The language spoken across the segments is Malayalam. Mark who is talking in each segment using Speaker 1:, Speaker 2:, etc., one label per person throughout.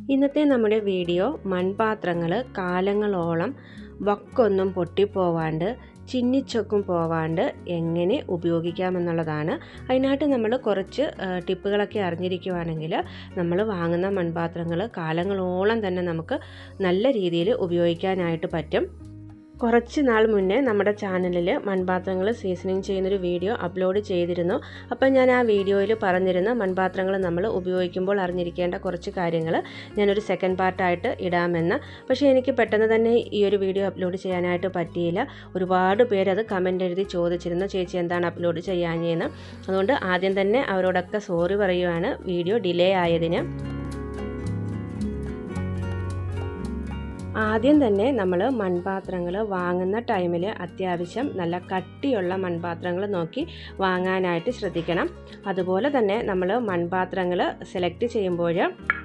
Speaker 1: ഇന്നത്തെ നമ്മുടെ വീഡിയോ മൺപാത്രങ്ങൾ കാലങ്ങളോളം വക്കൊന്നും പൊട്ടിപ്പോവാണ്ട് ചിന്നിച്ചൊക്കും പോവാണ്ട് എങ്ങനെ ഉപയോഗിക്കാമെന്നുള്ളതാണ് അതിനായിട്ട് നമ്മൾ കുറച്ച് ആ, ടിപ്പുകളൊക്കെ അറിഞ്ഞിരിക്കുവാണെങ്കിൽ നമ്മൾ വാങ്ങുന്ന മൺപാത്രങ്ങൾ കാലങ്ങളോളം തന്നെ നമുക്ക് നല്ല രീതിയിൽ ഉപയോഗിക്കാനായിട്ട് പറ്റും കുറച്ച് നാൾ മുന്നേ നമ്മുടെ ചാനലിൽ മൺപാത്രങ്ങൾ സീസണിങ് ചെയ്യുന്നൊരു വീഡിയോ അപ്ലോഡ് ചെയ്തിരുന്നു അപ്പോൾ ഞാൻ ആ വീഡിയോയിൽ പറഞ്ഞിരുന്ന മൺപാത്രങ്ങൾ നമ്മൾ ഉപയോഗിക്കുമ്പോൾ അറിഞ്ഞിരിക്കേണ്ട കുറച്ച് കാര്യങ്ങൾ ഞാനൊരു സെക്കൻഡ് പാർട്ടായിട്ട് ഇടാമെന്ന് പക്ഷേ എനിക്ക് പെട്ടെന്ന് തന്നെ ഈ ഒരു വീഡിയോ അപ്ലോഡ് ചെയ്യാനായിട്ട് പറ്റിയില്ല ഒരുപാട് പേരത് കമൻ്റ് എഴുതി ചോദിച്ചിരുന്നു ചേച്ചി എന്താണ് അപ്ലോഡ് ചെയ്യാഞ്ഞതെന്ന് അതുകൊണ്ട് ആദ്യം തന്നെ അവരോടൊക്കെ സോറി പറയുവാണ് വീഡിയോ ഡിലേ ആയതിന് ആദ്യം തന്നെ നമ്മൾ മൺപാത്രങ്ങൾ വാങ്ങുന്ന ടൈമിൽ അത്യാവശ്യം നല്ല കട്ടിയുള്ള മൺപാത്രങ്ങൾ നോക്കി വാങ്ങാനായിട്ട് ശ്രദ്ധിക്കണം അതുപോലെ തന്നെ നമ്മൾ മൺപാത്രങ്ങൾ സെലക്ട് ചെയ്യുമ്പോൾ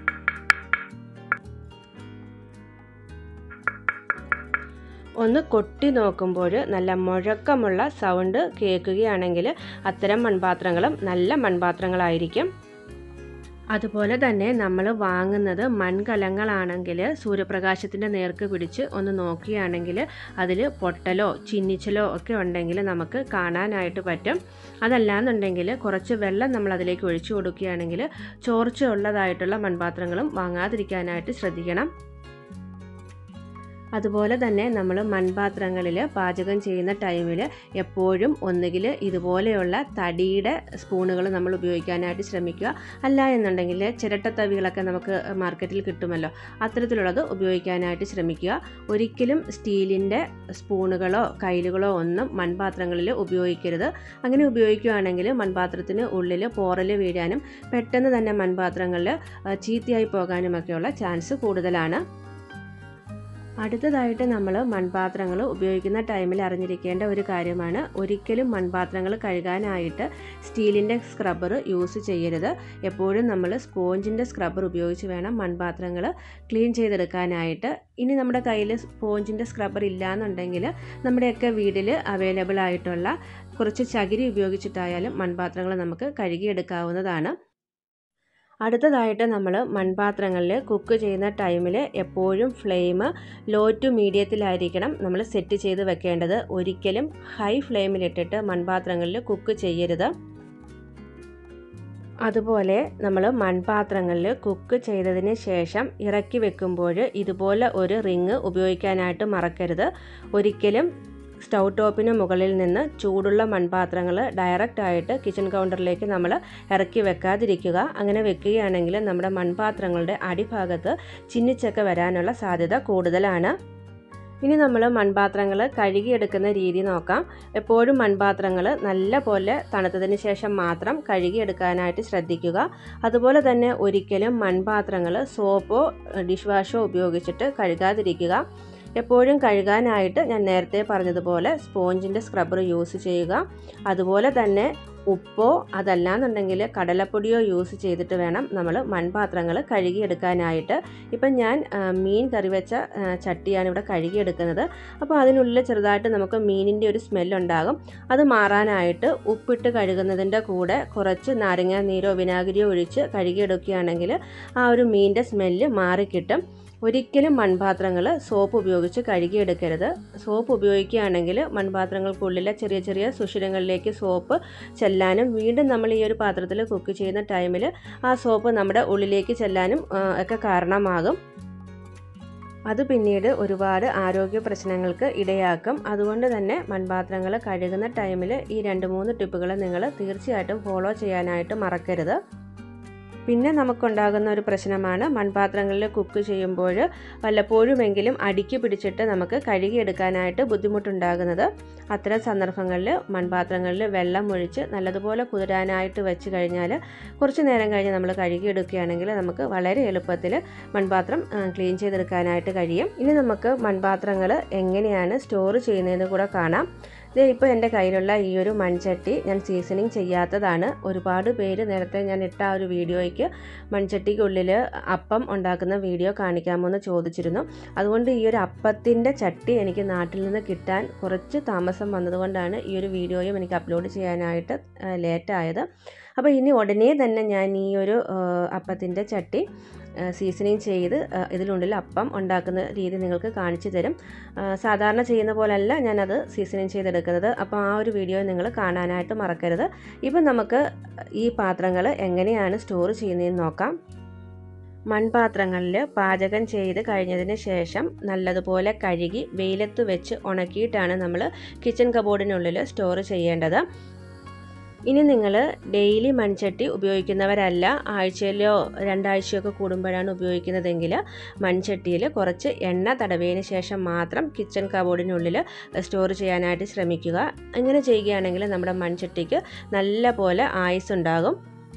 Speaker 1: ഒന്ന് കൊട്ടി നോക്കുമ്പോൾ നല്ല മുഴക്കമുള്ള സൗണ്ട് കേൾക്കുകയാണെങ്കിൽ അത്തരം മൺപാത്രങ്ങളും നല്ല മൺപാത്രങ്ങളായിരിക്കും അതുപോലെ തന്നെ നമ്മൾ വാങ്ങുന്നത് മൺകലങ്ങളാണെങ്കിൽ സൂര്യപ്രകാശത്തിൻ്റെ നേർക്ക് പിടിച്ച് ഒന്ന് നോക്കുകയാണെങ്കിൽ അതിൽ പൊട്ടലോ ചിന്നിച്ചലോ ഒക്കെ ഉണ്ടെങ്കിൽ നമുക്ക് കാണാനായിട്ട് പറ്റും അതല്ലാന്നുണ്ടെങ്കിൽ കുറച്ച് വെള്ളം നമ്മൾ അതിലേക്ക് ഒഴിച്ചു കൊടുക്കുകയാണെങ്കിൽ ചോർച്ച ഉള്ളതായിട്ടുള്ള മൺപാത്രങ്ങളും വാങ്ങാതിരിക്കാനായിട്ട് ശ്രദ്ധിക്കണം അതുപോലെ തന്നെ നമ്മൾ മൺപാത്രങ്ങളിൽ പാചകം ചെയ്യുന്ന ടൈമിൽ എപ്പോഴും ഒന്നുകിൽ ഇതുപോലെയുള്ള തടിയുടെ സ്പൂണുകൾ നമ്മൾ ഉപയോഗിക്കാനായിട്ട് ശ്രമിക്കുക അല്ല എന്നുണ്ടെങ്കിൽ ചിരട്ടത്തവികളൊക്കെ നമുക്ക് മാർക്കറ്റിൽ കിട്ടുമല്ലോ അത്തരത്തിലുള്ളത് ഉപയോഗിക്കാനായിട്ട് ശ്രമിക്കുക ഒരിക്കലും സ്റ്റീലിൻ്റെ സ്പൂണുകളോ കയ്യിലുകളോ ഒന്നും മൺപാത്രങ്ങളിൽ ഉപയോഗിക്കരുത് അങ്ങനെ ഉപയോഗിക്കുകയാണെങ്കിൽ മൺപാത്രത്തിന് ഉള്ളിൽ പോറൽ വീഴാനും പെട്ടെന്ന് തന്നെ മൺപാത്രങ്ങളിൽ ചീത്തയായി പോകാനുമൊക്കെയുള്ള ചാൻസ് കൂടുതലാണ് അടുത്തതായിട്ട് നമ്മൾ മൺപാത്രങ്ങൾ ഉപയോഗിക്കുന്ന ടൈമിൽ അറിഞ്ഞിരിക്കേണ്ട ഒരു കാര്യമാണ് ഒരിക്കലും മൺപാത്രങ്ങൾ കഴുകാനായിട്ട് സ്റ്റീലിൻ്റെ സ്ക്രബ്ബർ യൂസ് ചെയ്യരുത് എപ്പോഴും നമ്മൾ സ്പോഞ്ചിൻ്റെ സ്ക്രബ്ബർ ഉപയോഗിച്ച് വേണം മൺപാത്രങ്ങൾ ക്ലീൻ ചെയ്തെടുക്കാനായിട്ട് ഇനി നമ്മുടെ കയ്യിൽ സ്പോഞ്ചിൻ്റെ സ്ക്രബ്ബർ ഇല്ലയെന്നുണ്ടെങ്കിൽ നമ്മുടെയൊക്കെ വീട്ടിൽ അവൈലബിൾ ആയിട്ടുള്ള കുറച്ച് ചകിരി ഉപയോഗിച്ചിട്ടായാലും മൺപാത്രങ്ങൾ നമുക്ക് കഴുകിയെടുക്കാവുന്നതാണ് അടുത്തതായിട്ട് നമ്മൾ മൺപാത്രങ്ങളിൽ കുക്ക് ചെയ്യുന്ന ടൈമിൽ എപ്പോഴും ഫ്ലെയിം ലോ ടു മീഡിയത്തിലായിരിക്കണം നമ്മൾ സെറ്റ് ചെയ്ത് വെക്കേണ്ടത് ഒരിക്കലും ഹൈ ഫ്ലെയിമിലിട്ടിട്ട് മൺപാത്രങ്ങളിൽ കുക്ക് ചെയ്യരുത് അതുപോലെ നമ്മൾ മൺപാത്രങ്ങളിൽ കുക്ക് ചെയ്തതിന് ശേഷം ഇറക്കി വെക്കുമ്പോൾ ഇതുപോലെ ഒരു റിങ് ഉപയോഗിക്കാനായിട്ട് മറക്കരുത് ഒരിക്കലും സ്റ്റൗ ടോപ്പിന് മുകളിൽ നിന്ന് ചൂടുള്ള മൺപാത്രങ്ങൾ ഡയറക്റ്റ് ആയിട്ട് കിച്ചൺ കൗണ്ടറിലേക്ക് നമ്മൾ ഇറക്കി വെക്കാതിരിക്കുക അങ്ങനെ വെക്കുകയാണെങ്കിൽ നമ്മുടെ മൺപാത്രങ്ങളുടെ അടിഭാഗത്ത് ചിന്നിച്ചൊക്കെ വരാനുള്ള സാധ്യത കൂടുതലാണ് ഇനി നമ്മൾ മൺപാത്രങ്ങൾ കഴുകിയെടുക്കുന്ന രീതി നോക്കാം എപ്പോഴും മൺപാത്രങ്ങൾ നല്ല പോലെ തണുത്തതിന് ശേഷം മാത്രം കഴുകിയെടുക്കാനായിട്ട് ശ്രദ്ധിക്കുക അതുപോലെ തന്നെ ഒരിക്കലും മൺപാത്രങ്ങൾ സോപ്പോ ഡിഷ് വാഷോ ഉപയോഗിച്ചിട്ട് കഴുകാതിരിക്കുക എപ്പോഴും കഴുകാനായിട്ട് ഞാൻ നേരത്തെ പറഞ്ഞതുപോലെ സ്പോഞ്ചിൻ്റെ സ്ക്രബ്ബർ യൂസ് ചെയ്യുക അതുപോലെ തന്നെ ഉപ്പോ അതല്ലാന്നുണ്ടെങ്കിൽ കടലപ്പൊടിയോ യൂസ് ചെയ്തിട്ട് വേണം നമ്മൾ മൺപാത്രങ്ങൾ കഴുകിയെടുക്കാനായിട്ട് ഇപ്പം ഞാൻ മീൻ കറി വെച്ച ചട്ടിയാണ് ഇവിടെ കഴുകിയെടുക്കുന്നത് അപ്പോൾ അതിനുള്ളിൽ ചെറുതായിട്ട് നമുക്ക് മീനിൻ്റെ ഒരു സ്മെല്ലുണ്ടാകും അത് മാറാനായിട്ട് ഉപ്പിട്ട് കഴുകുന്നതിൻ്റെ കൂടെ കുറച്ച് നാരങ്ങ നീരോ വിനാഗിരിയോ ഒഴിച്ച് കഴുകിയെടുക്കുകയാണെങ്കിൽ ആ ഒരു മീനിൻ്റെ സ്മെല്ല് മാറിക്കിട്ടും ഒരിക്കലും മൺപാത്രങ്ങൾ സോപ്പ് ഉപയോഗിച്ച് കഴുകിയെടുക്കരുത് സോപ്പ് ഉപയോഗിക്കുകയാണെങ്കിൽ മൺപാത്രങ്ങൾക്കുള്ളിലെ ചെറിയ ചെറിയ സുഷിരങ്ങളിലേക്ക് സോപ്പ് ചെല്ലാനും വീണ്ടും നമ്മൾ ഈ ഒരു പാത്രത്തിൽ കുക്ക് ചെയ്യുന്ന ടൈമിൽ ആ സോപ്പ് നമ്മുടെ ഉള്ളിലേക്ക് ചെല്ലാനും ഒക്കെ കാരണമാകും അത് പിന്നീട് ഒരുപാട് ആരോഗ്യ പ്രശ്നങ്ങൾക്ക് ഇടയാക്കും അതുകൊണ്ട് തന്നെ മൺപാത്രങ്ങൾ കഴുകുന്ന ടൈമിൽ ഈ രണ്ട് മൂന്ന് ടിപ്പുകൾ നിങ്ങൾ തീർച്ചയായിട്ടും ഫോളോ ചെയ്യാനായിട്ട് മറക്കരുത് പിന്നെ നമുക്കുണ്ടാകുന്ന ഒരു പ്രശ്നമാണ് മൺപാത്രങ്ങളിൽ കുക്ക് ചെയ്യുമ്പോൾ വല്ലപ്പോഴുമെങ്കിലും അടുക്കി പിടിച്ചിട്ട് നമുക്ക് കഴുകിയെടുക്കാനായിട്ട് ബുദ്ധിമുട്ടുണ്ടാകുന്നത് അത്തരം സന്ദർഭങ്ങളിൽ മൺപാത്രങ്ങളിൽ വെള്ളം ഒഴിച്ച് നല്ലതുപോലെ കുതിരാനായിട്ട് വെച്ച് കഴിഞ്ഞാൽ കുറച്ച് നേരം കഴിഞ്ഞ് നമ്മൾ കഴുകിയെടുക്കുകയാണെങ്കിൽ നമുക്ക് വളരെ എളുപ്പത്തിൽ മൺപാത്രം ക്ലീൻ ചെയ്തെടുക്കാനായിട്ട് കഴിയും ഇനി നമുക്ക് മൺപാത്രങ്ങൾ എങ്ങനെയാണ് സ്റ്റോർ ചെയ്യുന്നതെന്ന് കൂടെ കാണാം ഇത് ഇപ്പോൾ എൻ്റെ കയ്യിലുള്ള ഈ ഒരു മൺചട്ടി ഞാൻ സീസണിങ് ചെയ്യാത്തതാണ് ഒരുപാട് പേര് നേരത്തെ ഞാൻ ഇട്ട ആ ഒരു വീഡിയോയ്ക്ക് മൺചട്ടിക്കുള്ളിൽ അപ്പം ഉണ്ടാക്കുന്ന വീഡിയോ കാണിക്കാമോ എന്ന് ചോദിച്ചിരുന്നു അതുകൊണ്ട് ഈ ഒരു അപ്പത്തിൻ്റെ ചട്ടി എനിക്ക് നാട്ടിൽ നിന്ന് കിട്ടാൻ കുറച്ച് താമസം വന്നതുകൊണ്ടാണ് ഈ ഒരു വീഡിയോയും എനിക്ക് അപ്ലോഡ് ചെയ്യാനായിട്ട് ലേറ്റായത് അപ്പോൾ ഇനി ഉടനെ തന്നെ ഞാൻ ഈ ഒരു അപ്പത്തിൻ്റെ ചട്ടി സീസണിങ് ചെയ്ത് ആ, ഇതിനുള്ളിൽ അപ്പം ഉണ്ടാക്കുന്ന രീതി നിങ്ങൾക്ക് കാണിച്ചു തരും ആ, സാധാരണ ചെയ്യുന്ന പോലല്ല ഞാനത് സീസണിങ് ചെയ്തെടുക്കുന്നത് അപ്പോൾ ആ ഒരു വീഡിയോ നിങ്ങൾ കാണാനായിട്ട് മറക്കരുത് ഇപ്പം നമുക്ക് ഈ പാത്രങ്ങൾ എങ്ങനെയാണ് സ്റ്റോർ ചെയ്യുന്നതെന്ന് നോക്കാം മൺപാത്രങ്ങളിൽ പാചകം ചെയ്ത് കഴിഞ്ഞതിന് ശേഷം നല്ലതുപോലെ കഴുകി വെയിലത്ത് വെച്ച് ഉണക്കിയിട്ടാണ് നമ്മൾ കിച്ചൺ കബോർഡിനുള്ളിൽ സ്റ്റോർ ചെയ്യേണ്ടത് ഇനി നിങ്ങൾ ഡെയിലി മൺചട്ടി ഉപയോഗിക്കുന്നവരല്ല ആഴ്ചയിലോ രണ്ടാഴ്ചയൊക്കെ കൂടുമ്പോഴാണ് ഉപയോഗിക്കുന്നതെങ്കിൽ മൺചട്ടിയിൽ കുറച്ച് എണ്ണ തടവിയതിന് ശേഷം മാത്രം കിച്ചൺ കബോർഡിനുള്ളിൽ സ്റ്റോർ ചെയ്യാനായിട്ട് ശ്രമിക്കുക അങ്ങനെ ചെയ്യുകയാണെങ്കിൽ നമ്മുടെ മൺചട്ടിക്ക് നല്ല പോലെ ആയുസ് ഉണ്ടാകും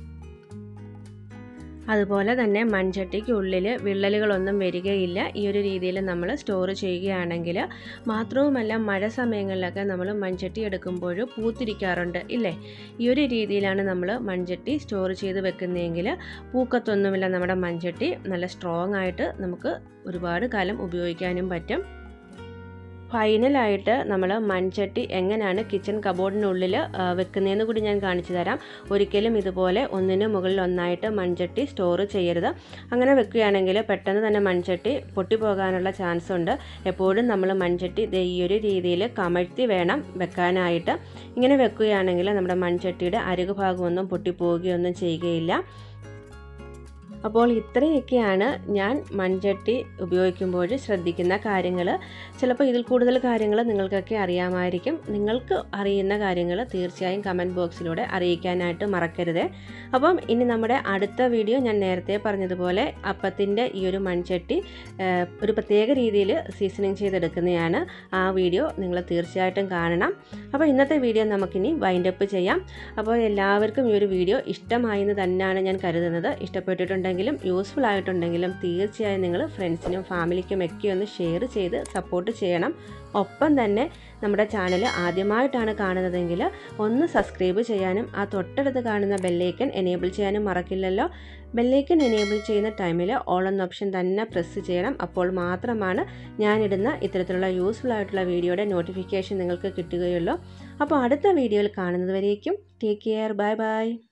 Speaker 1: അതുപോലെ തന്നെ മൺചട്ടിക്ക് ഉള്ളിൽ വിള്ളലുകളൊന്നും വരികയില്ല ഈ ഒരു രീതിയിൽ നമ്മൾ സ്റ്റോർ ചെയ്യുകയാണെങ്കിൽ മാത്രവുമല്ല മഴ സമയങ്ങളിലൊക്കെ നമ്മൾ മൺചട്ടി എടുക്കുമ്പോൾ പൂത്തിരിക്കാറുണ്ട് ഇല്ലേ ഈ ഒരു രീതിയിലാണ് നമ്മൾ മൺചട്ടി സ്റ്റോർ ചെയ്ത് വെക്കുന്നതെങ്കിൽ പൂക്കത്തൊന്നുമില്ല നമ്മുടെ മൺചട്ടി നല്ല സ്ട്രോങ് ആയിട്ട് നമുക്ക് ഒരുപാട് കാലം ഉപയോഗിക്കാനും പറ്റും ഫൈനലായിട്ട് നമ്മൾ മൺചട്ടി എങ്ങനെയാണ് കിച്ചൺ കബോർഡിനുള്ളിൽ വെക്കുന്നതെന്ന് കൂടി ഞാൻ കാണിച്ചു തരാം ഒരിക്കലും ഇതുപോലെ ഒന്നിന് മുകളിൽ ഒന്നായിട്ട് മൺചട്ടി സ്റ്റോർ ചെയ്യരുത് അങ്ങനെ വെക്കുകയാണെങ്കിൽ പെട്ടെന്ന് തന്നെ മൺചട്ടി പൊട്ടിപ്പോകാനുള്ള ചാൻസ് ഉണ്ട് എപ്പോഴും നമ്മൾ മൺചട്ടി ദേ ഈ ഒരു രീതിയിൽ കമഴ്ത്തി വേണം വെക്കാനായിട്ട് ഇങ്ങനെ വെക്കുകയാണെങ്കിൽ നമ്മുടെ മൺചട്ടിയുടെ അരുകു ഭാഗമൊന്നും പൊട്ടിപ്പോവുകയൊന്നും ചെയ്യുകയില്ല അപ്പോൾ ഇത്രയൊക്കെയാണ് ഞാൻ മൺചട്ടി ഉപയോഗിക്കുമ്പോൾ ശ്രദ്ധിക്കുന്ന കാര്യങ്ങൾ ചിലപ്പോൾ ഇതിൽ കൂടുതൽ കാര്യങ്ങൾ നിങ്ങൾക്കൊക്കെ അറിയാമായിരിക്കും നിങ്ങൾക്ക് അറിയുന്ന കാര്യങ്ങൾ തീർച്ചയായും കമൻറ്റ് ബോക്സിലൂടെ അറിയിക്കാനായിട്ട് മറക്കരുത് അപ്പം ഇനി നമ്മുടെ അടുത്ത വീഡിയോ ഞാൻ നേരത്തെ പറഞ്ഞതുപോലെ അപ്പത്തിൻ്റെ ഈ ഒരു മൺചട്ടി ഏഹ്, ഒരു പ്രത്യേക രീതിയിൽ സീസണിങ് ചെയ്തെടുക്കുന്നതാണ് ആ വീഡിയോ നിങ്ങൾ തീർച്ചയായിട്ടും കാണണം അപ്പോൾ ഇന്നത്തെ വീഡിയോ നമുക്കിനി വൈൻഡപ്പ് ചെയ്യാം അപ്പോൾ എല്ലാവർക്കും ഈ ഒരു വീഡിയോ ഇഷ്ടമായി എന്ന് തന്നെയാണ് ഞാൻ കരുതുന്നത് ഇഷ്ടപ്പെട്ടിട്ടുണ്ടെങ്കിലും യൂസ്ഫുൾ ആയിട്ടുണ്ടെങ്കിലും തീർച്ചയായും നിങ്ങൾ ഫ്രണ്ട്സിനും ഫാമിലിക്കും ഒക്കെ ഒന്ന് ഷെയർ ചെയ്ത് സപ്പോർട്ട് ചെയ്യണം ഒപ്പം തന്നെ നമ്മുടെ ചാനൽ ആദ്യമായിട്ടാണ് കാണുന്നതെങ്കിൽ ഒന്ന് സബ്സ്ക്രൈബ് ചെയ്യാനും ആ തൊട്ടടുത്ത് കാണുന്ന ബെല്ലൈക്കൻ എനേബിൾ ചെയ്യാനും മറക്കില്ലല്ലോ ബെല്ലൈക്കൻ എനേബിൾ ചെയ്യുന്ന ടൈമിൽ ഓൾ എന്ന ഓപ്ഷൻ തന്നെ പ്രസ് ചെയ്യണം അപ്പോൾ മാത്രമാണ് ഞാനിടുന്ന ഇത്തരത്തിലുള്ള യൂസ്ഫുൾ ആയിട്ടുള്ള വീഡിയോയുടെ നോട്ടിഫിക്കേഷൻ നിങ്ങൾക്ക് കിട്ടുകയുള്ളൂ അപ്പോൾ അടുത്ത വീഡിയോയിൽ കാണുന്നതുവരേക്കും ടേക്ക് കെയർ ബൈ ബൈ